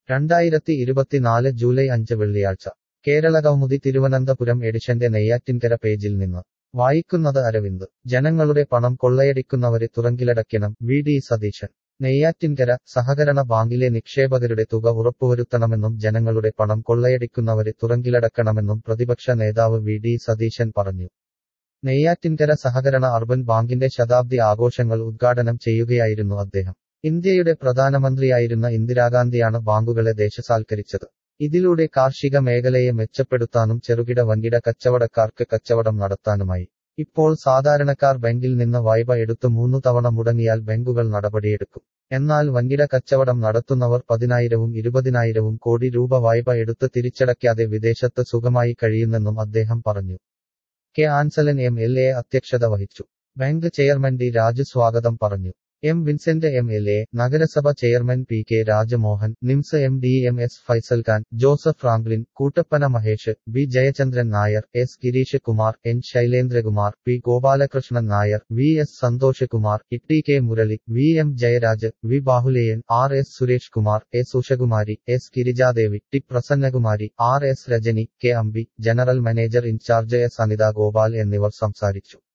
രണ്ടായിരത്തി ഇരുപത്തിനാല് ജൂലൈ അഞ്ച് വെള്ളിയാഴ്ച കേരള കൗമുദി തിരുവനന്തപുരം എഡിഷന്റെ നെയ്യാറ്റിൻകര പേജിൽ നിന്ന് വായിക്കുന്നത് അരവിന്ദ് ജനങ്ങളുടെ പണം കൊള്ളയടിക്കുന്നവരെ തുറങ്കിലടയ്ക്കണം വി ഡി സതീശൻ നെയ്യാറ്റിൻകര സഹകരണ ബാങ്കിലെ നിക്ഷേപകരുടെ തുക ഉറപ്പുവരുത്തണമെന്നും ജനങ്ങളുടെ പണം കൊള്ളയടിക്കുന്നവരെ തുറങ്കിലടക്കണമെന്നും പ്രതിപക്ഷ നേതാവ് വി ഡി സതീശൻ പറഞ്ഞു നെയ്യാറ്റിൻകര സഹകരണ അർബൻ ബാങ്കിന്റെ ശതാബ്ദി ആഘോഷങ്ങൾ ഉദ്ഘാടനം ചെയ്യുകയായിരുന്നു അദ്ദേഹം ഇന്ത്യയുടെ പ്രധാനമന്ത്രിയായിരുന്ന ഇന്ദിരാഗാന്ധിയാണ് ബാങ്കുകളെ ദേശസാൽക്കരിച്ചത് ഇതിലൂടെ കാർഷിക മേഖലയെ മെച്ചപ്പെടുത്താനും ചെറുകിട വൻകിട കച്ചവടക്കാർക്ക് കച്ചവടം നടത്താനുമായി ഇപ്പോൾ സാധാരണക്കാർ ബാങ്കിൽ നിന്ന് വായ്പ എടുത്ത് മൂന്നു തവണ മുടങ്ങിയാൽ ബാങ്കുകൾ നടപടിയെടുക്കും എന്നാൽ വൻകിട കച്ചവടം നടത്തുന്നവർ പതിനായിരവും ഇരുപതിനായിരവും കോടി രൂപ വായ്പ എടുത്ത് തിരിച്ചടയ്ക്കാതെ വിദേശത്ത് സുഖമായി കഴിയുന്നെന്നും അദ്ദേഹം പറഞ്ഞു K Ansalan M L A അധ്യക്ഷത വഹിച്ചു ബാങ്ക് ചെയർമാൻ ഡി രാജു സ്വാഗതം പറഞ്ഞു M Vincent M L A നഗരസഭ chairman P K Rajamohan NIMS M D M S Faisal Khan Joseph Franklin Koottappana Mahesh B Jayachandran Nair S Girish Kumar N Sailendrakumar P Gopalakrishnan Nair V S Santhosh Kumar E K Murali V M Jayaraj V Bahuleyan R S Suresh Kumar S Ushakumari S Girijadevi T Prasannakumari R S Rajani K Ambi general manager incharge S Anitha Gopal എന്നിവർ സംസാരിച്ചു